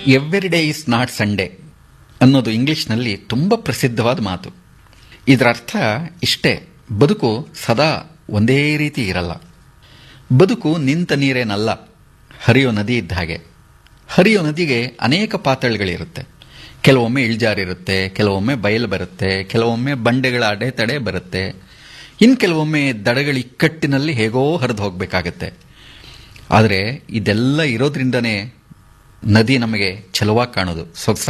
every day is not Sunday ಅನ್ನೋದು ಇಂಗ್ಲಿಷ್ನಲ್ಲಿ ತುಂಬ ಪ್ರಸಿದ್ಧವಾದ ಮಾತು ಇದರ ಅರ್ಥ ಇಷ್ಟೇ ಬದುಕು ಸದಾ ಒಂದೇ ರೀತಿ ಇರಲ್ಲ ಬದುಕು ನಿಂತ ನೀರೇನಲ್ಲ ಹರಿಯೋ ನದಿ ಇದ್ದ ಹಾಗೆ ಹರಿಯೋ ನದಿಗೆ ಅನೇಕ ಪಾತಳಿಗಳಿರುತ್ತೆ ಕೆಲವೊಮ್ಮೆ ಇಳಿಜಾರಿರುತ್ತೆ ಕೆಲವೊಮ್ಮೆ ಬಯಲು ಬರುತ್ತೆ ಕೆಲವೊಮ್ಮೆ ಬಂಡೆಗಳ ಅಡೆತಡೆ ಬರುತ್ತೆ ಇನ್ನು ಕೆಲವೊಮ್ಮೆ ದಡಗಳ ಇಕ್ಕಟ್ಟಿನಲ್ಲಿ ಹೇಗೋ ಹರಿದು ಹೋಗಬೇಕಾಗತ್ತೆ ಆದರೆ ಇದೆಲ್ಲ ಇರೋದ್ರಿಂದನೇ ನದಿ ನಮಗೆ ಛಲವಾಗಿ ಕಾಣೋದು ಸೊಗಸಾಗಿ